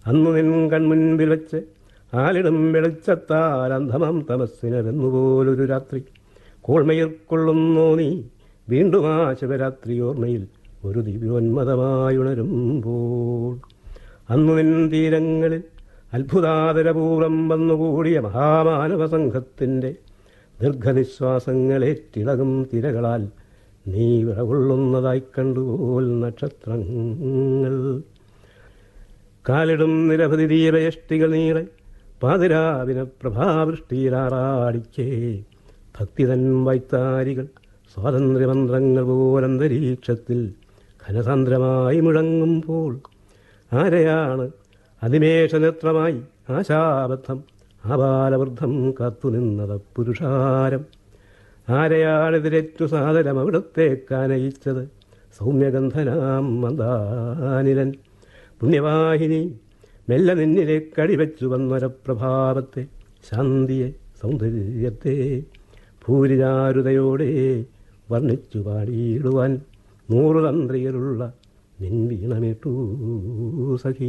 അന്നു നിൻ കൺമുൻപിൽ വെച്ച് ആലിടും വെളിച്ചത്താൽ അന്ധമം തമസ്സിനരെന്നുപോലൊരു രാത്രി കോൾമയിർക്കൊള്ളുന്നു നീ വീണ്ടും ആ ശിവരാത്രി ഓർമ്മയിൽ ഒരു ദിവ്യോന്മതമായുണരുമ്പോൾ അന്നു നിൻ തീരങ്ങളിൽ അത്ഭുതാതരപൂർവം വന്നുകൂടിയ മഹാമാനവ സംഘത്തിൻ്റെ ദീർഘനിശ്വാസങ്ങളേറ്റിളകും തിരകളാൽ നീ വിറകൊള്ളുന്നതായി കണ്ടുപോൽ നക്ഷത്രങ്ങൾ കാലിടും നിരവധി ദീപയഷ്ടികൾ നീളെ പാതിരാവിന പ്രഭാവൃഷ്ടിയിലാറാടിക്കേ ഭക്തിതൻ വൈത്താരികൾ സ്വാതന്ത്ര്യമന്ത്രങ്ങൾ പോലന്തരീക്ഷത്തിൽ ഘനസാന്ദ്രമായി മുഴങ്ങുമ്പോൾ ആരെയാണ് അതിമേഷനേത്രമായി ആശാബദ്ധം ആബാലവൃദ്ധം കാത്തുനിന്നത് പുരുഷാരം ആരെയാണെതിരേറ്റു സാദരം അവിടത്തേക്കാനയിച്ചത് സൗമ്യഗന്ധനാം മന്ദാനിലൻ പുണ്യവാഹിനി മെല്ലെ നിന്നിലേക്ക് അടിവെച്ചു വന്നൊരപ്രഭാവത്തെ ശാന്തിയെ സൗന്ദര്യത്തെ ഭൂരിചാരുതയോടെ വർണ്ണിച്ചു പാടിയിടുവാൻ നൂറു തന്ത്രികളുള്ള നിൻ വീണമിട്ടു സഖീ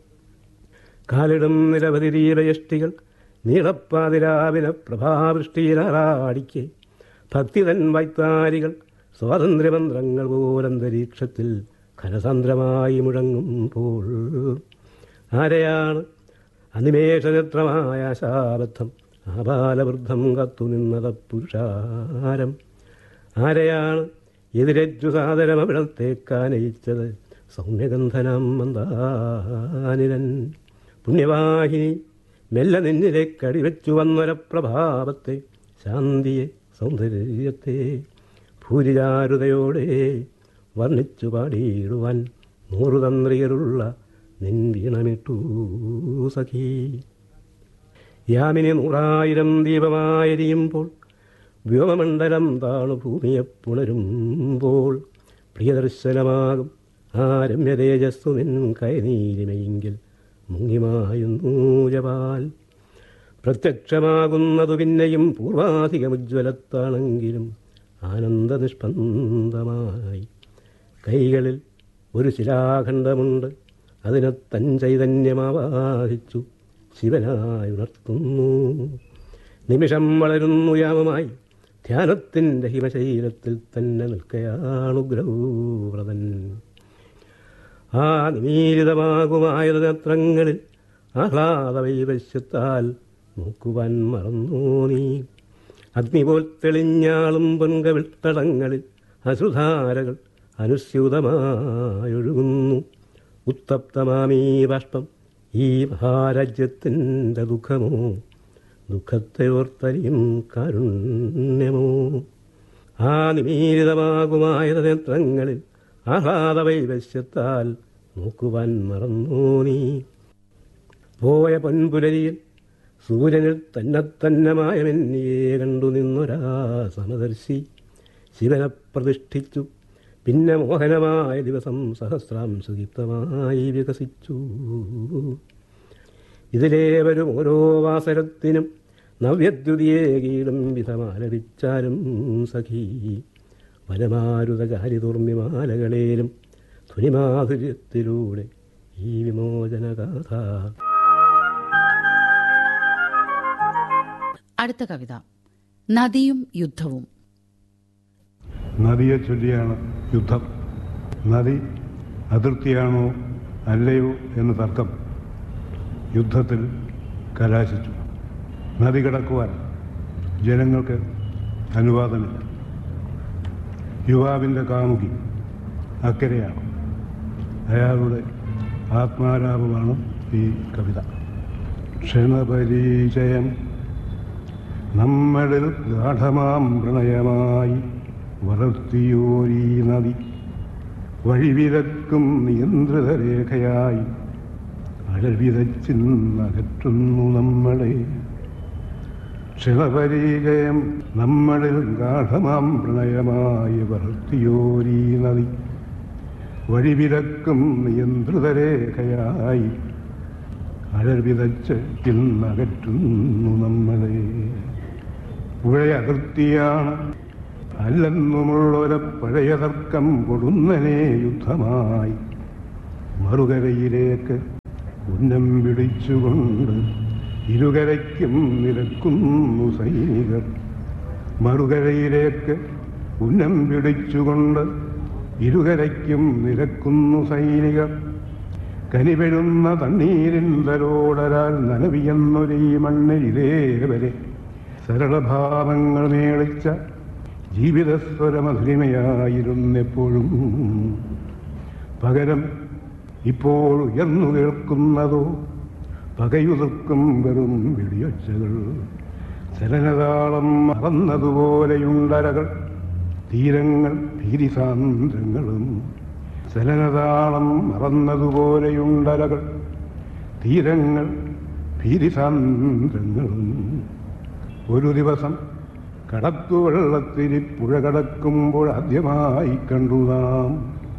കാലിടും നിരവധി ദീപയഷ്ടികൾ നീളപ്പാതിരാവിന പ്രഭാവൃഷ്ടിയിലാറാടിക്കെ ഭക്തിതൻ വൈത്താരികൾ സ്വാതന്ത്ര്യമന്ത്രങ്ങൾ പോലന്തരീക്ഷത്തിൽ ഘനസാന്ദ്രമായി മുഴങ്ങുമ്പോൾ ആരെയാണ് അനിമേഷനത്രമായ ശാബദ്ധം ആപാലവൃദ്ധം കത്തുനിന്നത് പുരുഷാരം ആരെയാണ് എതിരേറ്റു സാദരം അവിടത്തേക്കാനയിച്ചത് സൗമ്യഗന്ധനം മന്ദാനിരൻ പുണ്യവാഹിനി മെല്ലെ നിന്നിലേക്ക് അടിവെച്ചു വന്നൊരപ്രഭാവത്തെ ശാന്തിയെ സൗന്ദര്യത്തെ ഭൂരിചാരുതയോടെ വർണ്ണിച്ചു പാടിയിടുവാൻ നൂറു തന്ത്രിയരുള്ള നിൻ വീണമിട്ടു സഖീ യാമിനി നൂറായിരം ദീപമായിരിയുമ്പോൾ വ്യോമമണ്ഡലം താണു ഭൂമിയെ പുണരുമ്പോൾ പ്രിയദർശനമാകും ആ രമ്യതേജസ്സു നിൻ കൈനീരിമയെങ്കിൽ മുങ്ങിമായുന്നു ജപാൽ പ്രത്യക്ഷമാകുന്നതു പിന്നെയും പൂർവാധികമുജ്വലത്താണെങ്കിലും ആനന്ദനിഷ്പന്ദമായി കൈകളിൽ ഒരു ശിലാഖണ്ഡമുണ്ട് അതിനെ തൻ ചൈതന്യമാവാഹിച്ചു ശിവനായി ഉണർത്തുന്നു നിമിഷം വളരുന്നു യാമമായി ധ്യാനത്തിൻ്റെ ഹിമശൈലത്തിൽ തന്നെ നിൽക്കയാണുഗ്രഹവ്രതൻ ആ നിമീലിതമാകുമായ നേത്രങ്ങളിൽ ആഹ്ലാദ വൈവശ്യത്താൽ നോക്കുവാൻ മറന്നു നീ അഗ്നി പോൽ തെളിഞ്ഞാളും പൊൻകവിൾത്തടങ്ങളിൽ അശ്രുധാരകൾ അനുസ്യൂതമായൊഴുകുന്നു ഉത്തപ്തമാമീ ബാഷ്പം ഈ മഹാരാജ്യത്തിൻ്റെ ദുഃഖമോ ദുഃഖത്തെ ഓർത്തരിയും കാരുണ്യമോ ആ നിമീലിതമാകുമായ നേത്രങ്ങളിൽ ആഹ്ലാദ വൈവശ്യത്താൽ നോക്കുവാൻ മറന്നു നീ പോയ പൊൻപുലരിയിൽ സൂര്യനിൽ തന്നെത്തന്നമായ മെന്നിയെ കണ്ടു നിന്നൊരാ സമദർശി ശിവനെ പ്രതിഷ്ഠിച്ചു പിന്നെ മോഹനമായ ദിവസം സഹസ്രാംശുദീപ്തമായി വികസിച്ചു ഇതിലേ വരും ഓരോ വാസരത്തിനും നവ്യദ്യുതിയേകീടും വിധമാലപിച്ചാലും സഖീ വനമാരുതകാരിതുർമ്മിമാലകളേലും ധ്വനിമാധുര്യത്തിലൂടെ ഈ വിമോചനഗാഥ അടുത്ത കവിത നദിയും യുദ്ധവും നദിയെ ചൊല്ലിയാണ് യുദ്ധം നദി അതിർത്തിയാണോ അല്ലയോ എന്ന് തർക്കം യുദ്ധത്തിൽ കലാശിച്ചു നദി കടക്കുവാൻ ജനങ്ങൾക്ക് അനുവാദമില്ല യുവാവിൻ്റെ കാമുകി അക്കരെയാണ് അയാളുടെ ആത്മാലാപമാണ് ഈ കവിത ക്ഷണപരിചയം നമ്മളിൽ ഗാഠമാം പ്രണയമായി വളർത്തിയോരീ നദി വഴിവിലക്കും നിയന്ത്രിത രേഖയായി അഴവിതച്ചിന്നകറ്റുന്നു നമ്മളെ ക്ഷണപരിചയം നമ്മളിൽ ഗാഠമാം പ്രണയമായി വളർത്തിയോരീ നദി വഴിവിലക്കും നിയന്ത്രിത രേഖയായി അഴവിതച്ച് ഇന്നകറ്റുന്നു നമ്മളെ പുഴയതിർത്തിയാണ് അല്ലെന്നുമുള്ളൊരു പഴയ തർക്കം കൊടുന്നനെ യുദ്ധമായി മറുകരയിലേക്ക് ഉന്നം പിടിച്ചുകൊണ്ട് ഇരുകരയ്ക്കും നിരക്കുന്നു സൈനികർ മറുകരയിലേക്ക് ഉന്നം പിടിച്ചുകൊണ്ട് ഇരുകരയ്ക്കും നിരക്കുന്നു സൈനികർ കനിവെഴുന്ന തണ്ണീരിന്തരോടരാൽ നനവിയെന്നൊരീ മണ്ണിലിതേവരെ സരളഭാവങ്ങൾ മേളിച്ച ജീവിതസ്വരമധുരിമയായിരുന്നെപ്പോഴും പകരം ഇപ്പോൾ ഉയർന്നു കേൾക്കുന്നതോ പകയുതിർക്കും വെറും വെടിയൊച്ചകൾ ചലനതാളം മറന്നതുപോലെയുണ്ടരകൾ തീരങ്ങൾ ഭീതിസാന്ദ്രങ്ങളും ചലനതാളം മറന്നതുപോലെയുണ്ടരകൾ തീരങ്ങൾ ഭീതിസാന്ദ്രങ്ങളും ഒരു ദിവസം കടത്തുവെള്ളത്തിരി പുഴ കടക്കുമ്പോൾ ആദ്യമായി കണ്ടു നാം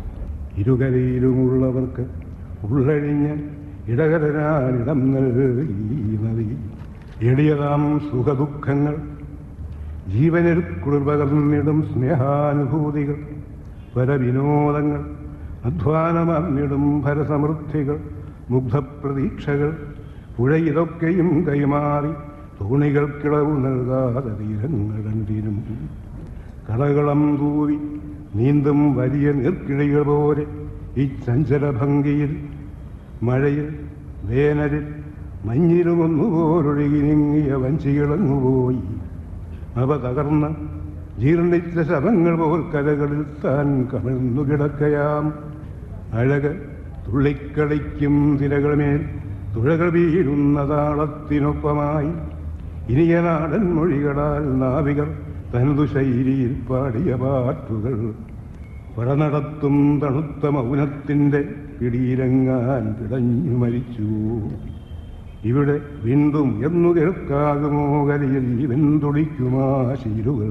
ഇരുകരയിലുമുള്ളവർക്ക് ഉള്ളഴിഞ്ഞ് ഇടകരാനിടം നൽകി നദി എളിയതാം സുഖദുഃഖങ്ങൾ ജീവനിൽ കുളിർപകർന്നിടും സ്നേഹാനുഭൂതികൾ പരവിനോദങ്ങൾ അധ്വാനമർന്നിടും ഭരസമൃദ്ധികൾ മുഗ്ധപ്രതീക്ഷകൾ പുഴയിലൊക്കെയും കൈമാറി തോണികൾക്കിളവ് നൽകാതെ തീരങ്ങൾ കണ്ടിരും കളകളം തൂവി നീന്തും വലിയ നീർക്കിഴികൾ പോലെ ഈ ചഞ്ചലഭംഗിയിൽ മഴയിൽ വേനലിൽ മഞ്ഞിലുമൊന്നുപോലൊഴുകി നീങ്ങിയ വഞ്ചികളങ്ങുപോയി അവ തകർന്ന് ജീർണിച്ച ശവങ്ങൾ പോൽ കരകളിൽ താൻ കമിഴ്ന്നു കിടക്കയാം അഴക് തുള്ളിക്കളിക്കും തിരകളുമേൽ തുഴകൾ വീഴുന്ന താളത്തിനൊപ്പമായി ഇനിയ നാടൻ മൊഴികളാൽ നാവികർ തനതു ശൈലിയിൽ പാടിയ പാട്ടുകൾ പടനടത്തും തണുത്ത മൗനത്തിൻ്റെ പിടിയിലങ്ങാൻ പിടഞ്ഞു മരിച്ചു ഇവിടെ വീണ്ടും എന്നു കേൾക്കാകുമോ കലിയിൽ ഇവൻ തുടിക്കുമാ ശീലുകൾ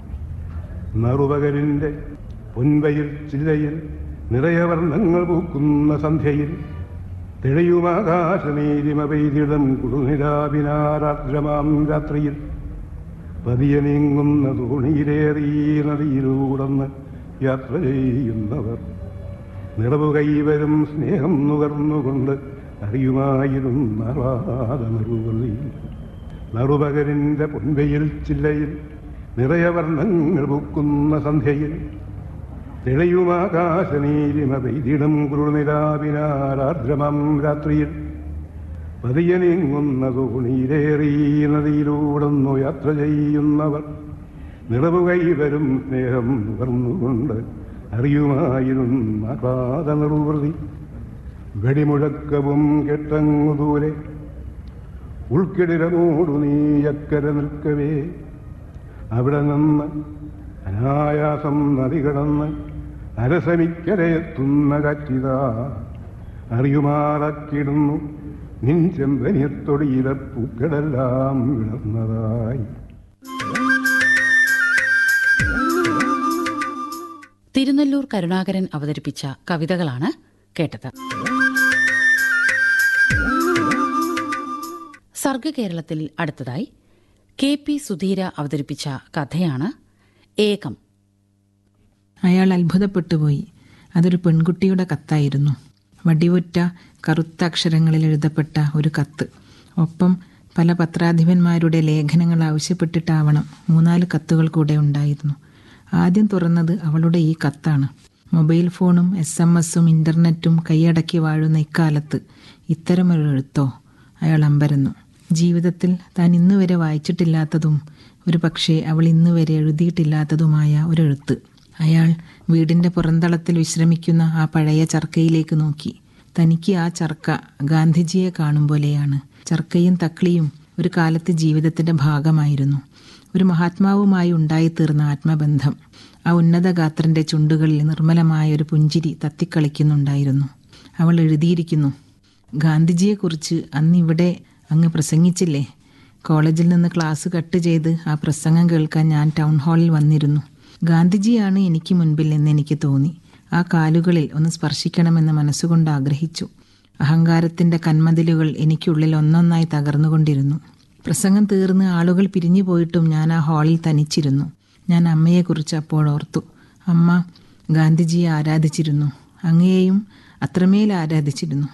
നറുപകലിൻ്റെ പൊൻവയിൽ ചില്ലയിൽ നിറയവർണ്ണങ്ങൾ പൂക്കുന്ന സന്ധ്യയിൽ തെളിയുമാകാശനീരിമ പെയ്തിടം കുടുനിരാവിനാരാദ്രമാം രാത്രിയിൽ പതിയെ നീങ്ങുന്ന തോണിയിലേറി നദിയിലൂടന്ന് യാത്ര ചെയ്യുന്നവർ നിറവു കൈവരും സ്നേഹം നുകർന്നുകൊണ്ട് അറിയുമായിരുന്ന ആഹ്ലാദമരുവള്ളി നറുപകലിൻ്റെ പൊൻവയിൽ ചില്ലയിൽ നിറയവർണ്ണങ്ങൾ പൂക്കുന്ന സന്ധ്യയിൽ തെളിയുമാകാശനീരിമ പെയ്തിടും കുറുനിലാവിനാരാർദ്രമം രാത്രിയിൽ പതിയെ നീങ്ങുന്ന തോണിയിലേറി നദിയിലൂടൊന്നു യാത്ര ചെയ്യുന്നവർ നിറവു കൈവരും സ്നേഹം നുകർന്നുകൊണ്ട് അറിയുമായിരുന്ന ആഹ്ലാദ നിർവൃതി വെടിമുഴക്കവും കെട്ടങ്ങു ദൂരെ ഉൾക്കിടിരമോടു നീയക്കര നിൽക്കവേ അവിടെ നിന്ന് അനായാസം നദി കടന്ന് അരസമിക്കരയെത്തുന്ന കാറ്റിതാ അറിയുമാറാക്കിടുന്നു നിൻ ചെമ്പനിയത്തൊടിയിലെ പൂക്കളെല്ലാം വിളർന്നതായി തിരുനെല്ലൂർ കരുണാകരൻ അവതരിപ്പിച്ച കവിതകളാണ് കേട്ടത് സർഗകേരളത്തിൽ അടുത്തതായി കെ പി സുധീര അവതരിപ്പിച്ച കഥയാണ് ഏകം അയാൾ അത്ഭുതപ്പെട്ടുപോയി അതൊരു പെൺകുട്ടിയുടെ കത്തായിരുന്നു വടിവുറ്റ കറുത്ത അക്ഷരങ്ങളിൽ എഴുതപ്പെട്ട ഒരു കത്ത് ഒപ്പം പല പത്രാധിപന്മാരുടെ ലേഖനങ്ങൾ ആവശ്യപ്പെട്ടിട്ടാവണം മൂന്നാല് കത്തുകൾ കൂടെ ഉണ്ടായിരുന്നു ആദ്യം തുറന്നത് അവളുടെ ഈ കത്താണ് മൊബൈൽ ഫോണും എസ് എം എസും ഇന്റർനെറ്റും കൈയടക്കി വാഴുന്ന ഇക്കാലത്ത് ഇത്തരമൊരു എഴുത്തോ അയാൾ അമ്പരന്നു ജീവിതത്തിൽ താൻ ഇന്നുവരെ വായിച്ചിട്ടില്ലാത്തതും ഒരു പക്ഷേ അവൾ ഇന്നുവരെ എഴുതിയിട്ടില്ലാത്തതുമായ ഒരെഴുത്ത് അയാൾ വീടിന്റെ പുറന്തളത്തിൽ വിശ്രമിക്കുന്ന ആ പഴയ ചർക്കയിലേക്ക് നോക്കി തനിക്ക് ആ ചർക്ക ഗാന്ധിജിയെ കാണും പോലെയാണ് ചർക്കയും തക്ലിയും ഒരു കാലത്ത് ജീവിതത്തിന്റെ ഭാഗമായിരുന്നു ഒരു മഹാത്മാവുമായി ഉണ്ടായിത്തീർന്ന ആത്മബന്ധം ആ ഉന്നതഗാത്രന്റെ ചുണ്ടുകളിൽ നിർമ്മലമായ ഒരു പുഞ്ചിരി തത്തിക്കളിക്കുന്നുണ്ടായിരുന്നു അവൾ എഴുതിയിരിക്കുന്നു ഗാന്ധിജിയെക്കുറിച്ച് അന്ന് ഇവിടെ അങ്ങ് പ്രസംഗിച്ചില്ലേ കോളേജിൽ നിന്ന് ക്ലാസ് കട്ട് ചെയ്ത് ആ പ്രസംഗം കേൾക്കാൻ ഞാൻ ടൗൺ ഹാളിൽ വന്നിരുന്നു ഗാന്ധിജിയാണ് എനിക്ക് മുൻപിൽ എന്ന് എനിക്ക് തോന്നി ആ കാലുകളിൽ ഒന്ന് സ്പർശിക്കണമെന്ന് മനസ്സുകൊണ്ട് ആഗ്രഹിച്ചു അഹങ്കാരത്തിന്റെ കന്മതിലുകൾ എനിക്കുള്ളിൽ ഒന്നൊന്നായി തകർന്നുകൊണ്ടിരുന്നു പ്രസംഗം തീർന്ന് ആളുകൾ പിരിഞ്ഞു പോയിട്ടും ഞാൻ ആ ഹാളിൽ തനിച്ചിരുന്നു ഞാൻ അമ്മയെക്കുറിച്ച് അപ്പോൾ ഓർത്തു അമ്മ ഗാന്ധിജിയെ ആരാധിച്ചിരുന്നു അങ്ങയെയും അത്രമേൽ ആരാധിച്ചിരുന്നു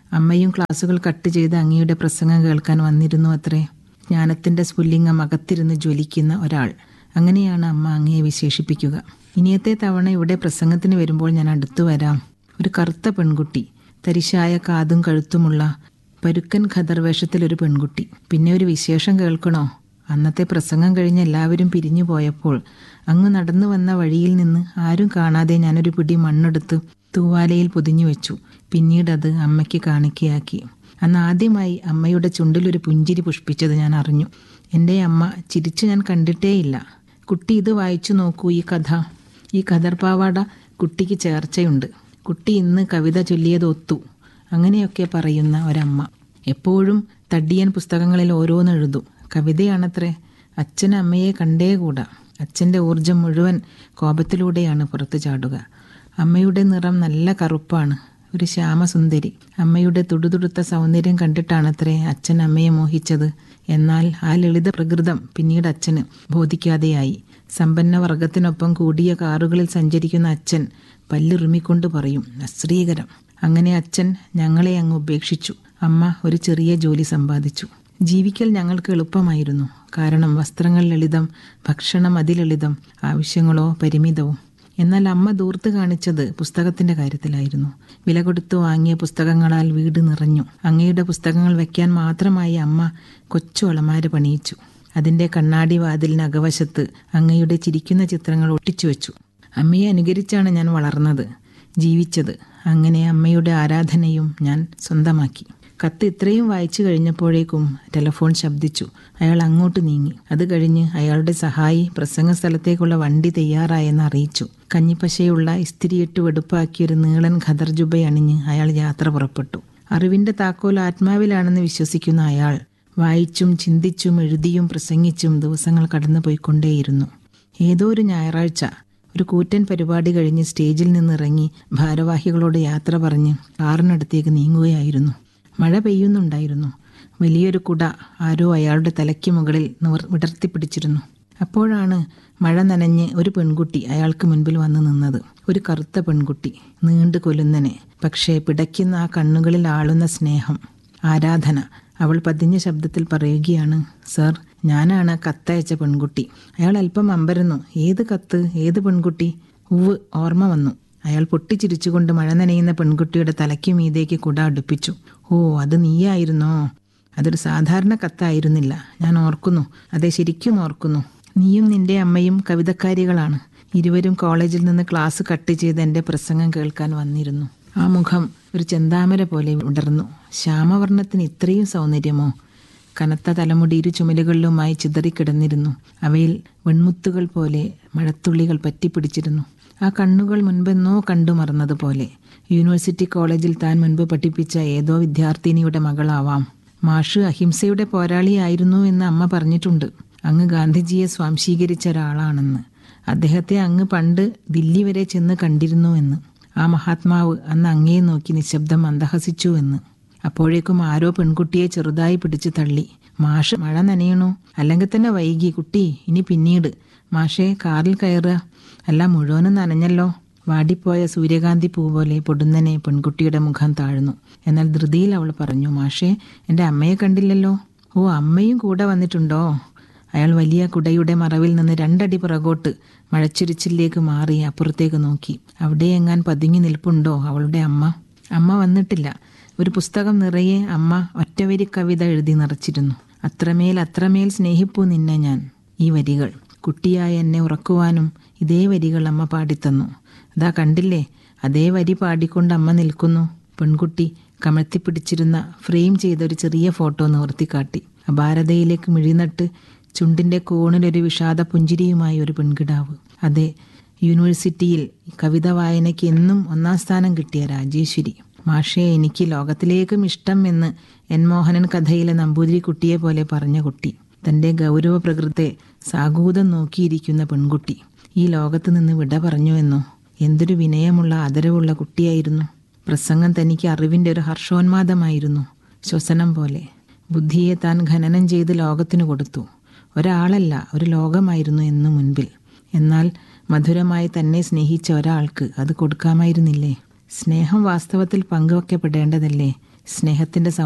അമ്മയും ക്ലാസ്സുകൾ കട്ട് ചെയ്ത് അങ്ങയുടെ പ്രസംഗം കേൾക്കാൻ വന്നിരുന്നു അത്രേ ജ്ഞാനത്തിന്റെ സ്ഫുല്ലിംഗം അകത്തിരുന്ന് ജ്വലിക്കുന്ന ഒരാൾ അങ്ങനെയാണ് അമ്മ അങ്ങയെ വിശേഷിപ്പിക്കുക ഇനിയത്തെ തവണ ഇവിടെ പ്രസംഗത്തിന് വരുമ്പോൾ ഞാൻ അടുത്തു വരാം ഒരു കറുത്ത പെൺകുട്ടി തരിശായ കാതും കഴുത്തുമുള്ള പരുക്കൻ ഖദർ വേഷത്തിലൊരു പെൺകുട്ടി പിന്നെ ഒരു വിശേഷം കേൾക്കണോ അന്നത്തെ പ്രസംഗം കഴിഞ്ഞ് എല്ലാവരും പിരിഞ്ഞു പോയപ്പോൾ അങ്ങ് നടന്നു വന്ന വഴിയിൽ നിന്ന് ആരും കാണാതെ ഞാനൊരു പിടി മണ്ണെടുത്ത് തൂവാലയിൽ പൊതിഞ്ഞു വെച്ചു പിന്നീട് അത് അമ്മയ്ക്ക് കാണിക്കയാക്കി അന്ന് ആദ്യമായി അമ്മയുടെ ചുണ്ടിലൊരു പുഞ്ചിരി പുഷ്പിച്ചത് ഞാൻ അറിഞ്ഞു എൻ്റെ അമ്മ ചിരിച്ചു ഞാൻ കണ്ടിട്ടേയില്ല കുട്ടി ഇത് വായിച്ചു നോക്കൂ ഈ കഥ ഈ ഖദർപാവാട കുട്ടിക്ക് ചേർച്ചയുണ്ട് കുട്ടി ഇന്ന് കവിത ചൊല്ലിയത് ഒത്തു അങ്ങനെയൊക്കെ പറയുന്ന ഒരമ്മ എപ്പോഴും തടിയൻ പുസ്തകങ്ങളിൽ ഓരോന്ന് എഴുതും കവിതയാണത്രേ അച്ഛൻ അമ്മയെ കണ്ടേകൂടാ അച്ഛൻ്റെ ഊർജം മുഴുവൻ കോപത്തിലൂടെയാണ് പുറത്തു ചാടുക അമ്മയുടെ നിറം നല്ല കറുപ്പാണ് ഒരു ശ്യാമസുന്ദരി അമ്മയുടെ തുടുതുടുത്ത സൗന്ദര്യം കണ്ടിട്ടാണത്രേ അച്ഛൻ അമ്മയെ മോഹിച്ചത് എന്നാൽ ആ ലളിത പ്രകൃതം പിന്നീട് അച്ഛന് ബോധിക്കാതെയായി സമ്പന്ന വർഗത്തിനൊപ്പം കൂടിയ കാറുകളിൽ സഞ്ചരിക്കുന്ന അച്ഛൻ പല്ലിറുമിക്കൊണ്ട് പറയും അശ്രീകരം അങ്ങനെ അച്ഛൻ ഞങ്ങളെ അങ്ങ് ഉപേക്ഷിച്ചു അമ്മ ഒരു ചെറിയ ജോലി സമ്പാദിച്ചു ജീവിക്കൽ ഞങ്ങൾക്ക് എളുപ്പമായിരുന്നു കാരണം വസ്ത്രങ്ങൾ ലളിതം ഭക്ഷണം അതിലളിതം ആവശ്യങ്ങളോ പരിമിതവും എന്നാൽ അമ്മ ദൂർത്ത് കാണിച്ചത് പുസ്തകത്തിന്റെ കാര്യത്തിലായിരുന്നു വില കൊടുത്തു വാങ്ങിയ പുസ്തകങ്ങളാൽ വീട് നിറഞ്ഞു അങ്ങയുടെ പുസ്തകങ്ങൾ വെക്കാൻ മാത്രമായി അമ്മ കൊച്ചു അളമാര് പണിയിച്ചു അതിന്റെ കണ്ണാടി വാതിലിന് അകവശത്ത് അങ്ങയുടെ ചിരിക്കുന്ന ചിത്രങ്ങൾ ഒട്ടിച്ചു വെച്ചു അമ്മയെ അനുകരിച്ചാണ് ഞാൻ വളർന്നത് ജീവിച്ചത് അങ്ങനെ അമ്മയുടെ ആരാധനയും ഞാൻ സ്വന്തമാക്കി കത്ത് ഇത്രയും വായിച്ചു കഴിഞ്ഞപ്പോഴേക്കും ടെലഫോൺ ശബ്ദിച്ചു അയാൾ അങ്ങോട്ട് നീങ്ങി അത് കഴിഞ്ഞ് അയാളുടെ സഹായി പ്രസംഗ സ്ഥലത്തേക്കുള്ള വണ്ടി തയ്യാറായെന്ന് അറിയിച്ചു കഞ്ഞിപ്പശയുള്ള ഇസ്തിരിയിട്ട് വെടുപ്പാക്കിയൊരു നീളൻ ഖദർ ജുബ അണിഞ്ഞ് അയാൾ യാത്ര പുറപ്പെട്ടു അറിവിന്റെ താക്കോൽ ആത്മാവിലാണെന്ന് വിശ്വസിക്കുന്ന അയാൾ വായിച്ചും ചിന്തിച്ചും എഴുതിയും പ്രസംഗിച്ചും ദിവസങ്ങൾ കടന്നു പോയിക്കൊണ്ടേയിരുന്നു ഏതോ ഒരു ഞായറാഴ്ച ഒരു കൂറ്റൻ പരിപാടി കഴിഞ്ഞ് സ്റ്റേജിൽ നിന്നിറങ്ങി ഭാരവാഹികളോട് യാത്ര പറഞ്ഞ് കാറിനടുത്തേക്ക് നീങ്ങുകയായിരുന്നു മഴ പെയ്യുന്നുണ്ടായിരുന്നു വലിയൊരു കുട ആരോ അയാളുടെ തലയ്ക്ക് മുകളിൽ നിവർ വിടർത്തിപ്പിടിച്ചിരുന്നു അപ്പോഴാണ് മഴ നനഞ്ഞ് ഒരു പെൺകുട്ടി അയാൾക്ക് മുൻപിൽ വന്നു നിന്നത് ഒരു കറുത്ത പെൺകുട്ടി നീണ്ടു കൊലുന്നനെ പക്ഷേ പിടയ്ക്കുന്ന ആ കണ്ണുകളിൽ ആളുന്ന സ്നേഹം ആരാധന അവൾ പതിഞ്ഞ ശബ്ദത്തിൽ പറയുകയാണ് സർ ഞാനാണ് കത്തയച്ച പെൺകുട്ടി അയാൾ അല്പം അമ്പരന്നു ഏത് കത്ത് ഏത് പെൺകുട്ടി ഉവ് ഓർമ്മ വന്നു അയാൾ പൊട്ടിച്ചിരിച്ചുകൊണ്ട് മഴ നനയുന്ന പെൺകുട്ടിയുടെ തലയ്ക്ക് മീതേക്ക് കുട അടുപ്പിച്ചു ഓ അത് നീയായിരുന്നോ അതൊരു സാധാരണ കത്തായിരുന്നില്ല ഞാൻ ഓർക്കുന്നു അതെ ശരിക്കും ഓർക്കുന്നു നീയും നിന്റെ അമ്മയും കവിതക്കാരികളാണ് ഇരുവരും കോളേജിൽ നിന്ന് ക്ലാസ് കട്ട് ചെയ്ത് എൻ്റെ പ്രസംഗം കേൾക്കാൻ വന്നിരുന്നു ആ മുഖം ഒരു ചെന്താമര പോലെ വിടർന്നു ശ്യാമവർണ്ണത്തിന് ഇത്രയും സൗന്ദര്യമോ കനത്ത തലമുടി ഇരു ചുമലുകളിലുമായി ചിതറിക്കിടന്നിരുന്നു അവയിൽ വെൺമുത്തുകൾ പോലെ മഴത്തുള്ളികൾ പറ്റിപ്പിടിച്ചിരുന്നു ആ കണ്ണുകൾ മുൻപെന്നോ കണ്ടു മറന്നതുപോലെ യൂണിവേഴ്സിറ്റി കോളേജിൽ താൻ മുൻപ് പഠിപ്പിച്ച ഏതോ വിദ്യാർത്ഥിനിയുടെ മകളാവാം മാഷ് അഹിംസയുടെ പോരാളിയായിരുന്നു എന്ന് അമ്മ പറഞ്ഞിട്ടുണ്ട് അങ്ങ് ഗാന്ധിജിയെ സ്വാംശീകരിച്ച ഒരാളാണെന്ന് അദ്ദേഹത്തെ അങ്ങ് പണ്ട് ദില്ലി വരെ ചെന്ന് കണ്ടിരുന്നുവെന്ന് ആ മഹാത്മാവ് അന്ന് അങ്ങയെ നോക്കി നിശബ്ദം മന്ദഹസിച്ചു എന്ന് അപ്പോഴേക്കും ആരോ പെൺകുട്ടിയെ ചെറുതായി പിടിച്ചു തള്ളി മാഷ് മഴ നനയണു അല്ലെങ്കിൽ തന്നെ വൈകി കുട്ടി ഇനി പിന്നീട് മാഷെ കാറിൽ കയറുക അല്ല മുഴുവനും നനഞ്ഞല്ലോ വാടിപ്പോയ സൂര്യകാന്തി പൂ പോലെ പൊടുന്നനെ പെൺകുട്ടിയുടെ മുഖം താഴ്ന്നു എന്നാൽ ധൃതിയിൽ അവൾ പറഞ്ഞു മാഷെ എൻ്റെ അമ്മയെ കണ്ടില്ലല്ലോ ഓ അമ്മയും കൂടെ വന്നിട്ടുണ്ടോ അയാൾ വലിയ കുടയുടെ മറവിൽ നിന്ന് രണ്ടടി പുറകോട്ട് മഴച്ചുരിച്ചിലേക്ക് മാറി അപ്പുറത്തേക്ക് നോക്കി അവിടെ എങ്ങാൻ പതുങ്ങി നിൽപ്പുണ്ടോ അവളുടെ അമ്മ അമ്മ വന്നിട്ടില്ല ഒരു പുസ്തകം നിറയെ അമ്മ ഒറ്റവരി കവിത എഴുതി നിറച്ചിരുന്നു അത്രമേൽ അത്രമേൽ സ്നേഹിപ്പൂ നിന്നെ ഞാൻ ഈ വരികൾ കുട്ടിയായ എന്നെ ഉറക്കുവാനും ഇതേ വരികൾ അമ്മ പാടിത്തന്നു അതാ കണ്ടില്ലേ അതേ വരി പാടിക്കൊണ്ട് അമ്മ നിൽക്കുന്നു പെൺകുട്ടി കമഴ്ത്തിപ്പിടിച്ചിരുന്ന ഫ്രെയിം ചെയ്ത ഒരു ചെറിയ ഫോട്ടോ നിവർത്തിക്കാട്ടി ഭാരതയിലേക്ക് മിഴിനട്ട് ചുണ്ടിന്റെ കോണിലൊരു വിഷാദ പുഞ്ചിരിയുമായി ഒരു പെൺകിടാവ് അതെ യൂണിവേഴ്സിറ്റിയിൽ കവിത വായനയ്ക്ക് എന്നും ഒന്നാം സ്ഥാനം കിട്ടിയ രാജേശ്വരി മാഷേ എനിക്ക് ലോകത്തിലേക്കും ഇഷ്ടം എന്ന് എൻ മോഹനൻ കഥയിലെ നമ്പൂതിരി കുട്ടിയെ പോലെ പറഞ്ഞ കുട്ടി തന്റെ ഗൗരവ പ്രകൃത്തെ സാഗൂതം നോക്കിയിരിക്കുന്ന പെൺകുട്ടി ഈ ലോകത്ത് നിന്ന് വിട പറഞ്ഞുവെന്നോ എന്തൊരു വിനയമുള്ള ആദരവുള്ള കുട്ടിയായിരുന്നു പ്രസംഗം തനിക്ക് അറിവിന്റെ ഒരു ഹർഷോന്മാദമായിരുന്നു ശ്വസനം പോലെ ബുദ്ധിയെ താൻ ഖനനം ചെയ്ത് ലോകത്തിനു കൊടുത്തു ഒരാളല്ല ഒരു ലോകമായിരുന്നു എന്നു മുൻപിൽ എന്നാൽ മധുരമായി തന്നെ സ്നേഹിച്ച ഒരാൾക്ക് അത് കൊടുക്കാമായിരുന്നില്ലേ സ്നേഹം വാസ്തവത്തിൽ പങ്കുവെക്കപ്പെടേണ്ടതല്ലേ സ്നേഹത്തിൻ്റെ